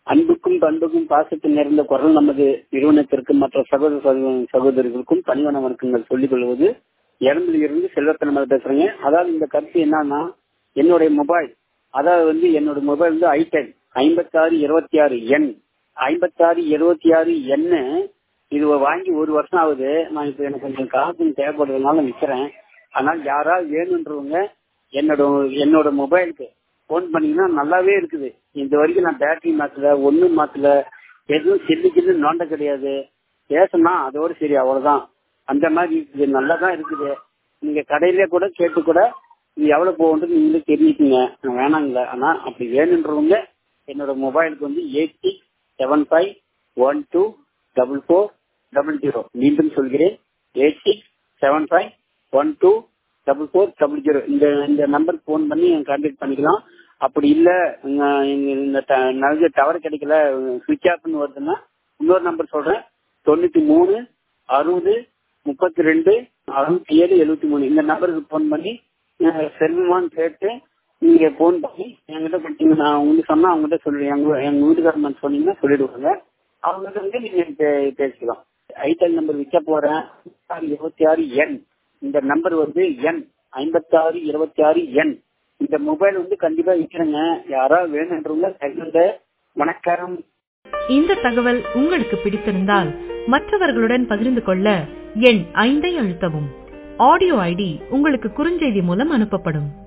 அன்புக்கும் பண்புக்கும் பாசத்தில் நிறைந்த குரல் நமது நிறுவனத்திற்கும் மற்ற சகோதர சகோ- சகோதரிகளுக்கும் பணிவன வணக்கங்கள் சொல்லிக் கொள்வது இறந்தில் இருந்து செல்வத்தனமாக பேசுறேங்க அதாவது இந்த கருத்து என்னன்னா என்னுடைய மொபைல் அதாவது வந்து என்னோட மொபைல் வந்து ஐடென் ஐம்பத்தாறு இருபத்தி ஆறு எண் ஐம்பத்தாறு இருபத்தி ஆறு எண்ணு இது வாங்கி ஒரு வருஷம் ஆகுது நான் இப்ப எனக்கு கொஞ்சம் காசு தேவைப்படுறதுனால விற்கிறேன் அதனால யாராவது வேணுன்றவங்க என்னோட என்னோட மொபைலுக்கு ஃபோன் பண்ணீங்கன்னா நல்லாவே இருக்குது இந்த வரைக்கும் நான் பேட்டரி மாத்தல ஒண்ணும் மாத்தல எதுவும் சில்லு சில்லு நோண்ட கிடையாது பேசணும் அதோட சரி அவ்வளவுதான் அந்த மாதிரி இருக்குது நல்லா தான் இருக்குது நீங்க கடையிலே கூட கேட்டு கூட இது எவ்வளவு போகுன்றது நீங்களே தெரிஞ்சுக்கீங்க நான் வேணாங்கள ஆனா அப்படி வேணுன்றவங்க என்னோட மொபைலுக்கு வந்து eight six seven five one two double four double zero மீண்டும் சொல்கிறேன் eight six seven five one two double four double zero இந்த இந்த நம்பருக்கு ஃபோன் பண்ணி கான்டாக்ட் பண்ணிக்கலாம் அப்படி இல்ல இங்க இங்க இந்த ட- நல்ல டவர் கிடைக்கல சுவிட்ச் ஆஃப்னு வருதுன்னா இன்னொரு நம்பர் சொல்றேன் தொண்ணூத்தி மூணு அறுபது முப்பத்தி ரெண்டு அறுபத்தி ஏழு எழுபத்தி மூணு இந்த நம்பருக்கு ஃபோன் பண்ணி அஹ், செல்வமான்னு கேட்டு நீங்க ஃபோன் பண்ணி என்கிட்ட கொடுத்தீங்க நான் உங்களுக்கு சொன்னா அவங்ககிட்ட சொல்லுவேன் எங்க எங்க வீட்டுக்காரன் சொன்னீங்கன்னா சொல்லிடுவாங்க அவங்ககிட்ட வந்து நீங்க பே- பேசிக்கலாம் ஐட்டல் நம்பர் விற்க போறேன் இருபத்தி ஆறு எண் இந்த நம்பர் வந்து எண் ஐம்பத்தாறு இருபத்தி ஆறு எண் இந்த மொபைல் வந்து கண்டிப்பா விற்கிறேங்க யாராவது வேணுன்றவங்க தகுந்த வணக்கம் இந்த தகவல் உங்களுக்கு பிடித்திருந்தால் மற்றவர்களுடன் பகிர்ந்து கொள்ள எண் ஐந்தை அழுத்தவும் ஆடியோ ஐடி உங்களுக்கு குறுஞ்செய்தி மூலம் அனுப்பப்படும்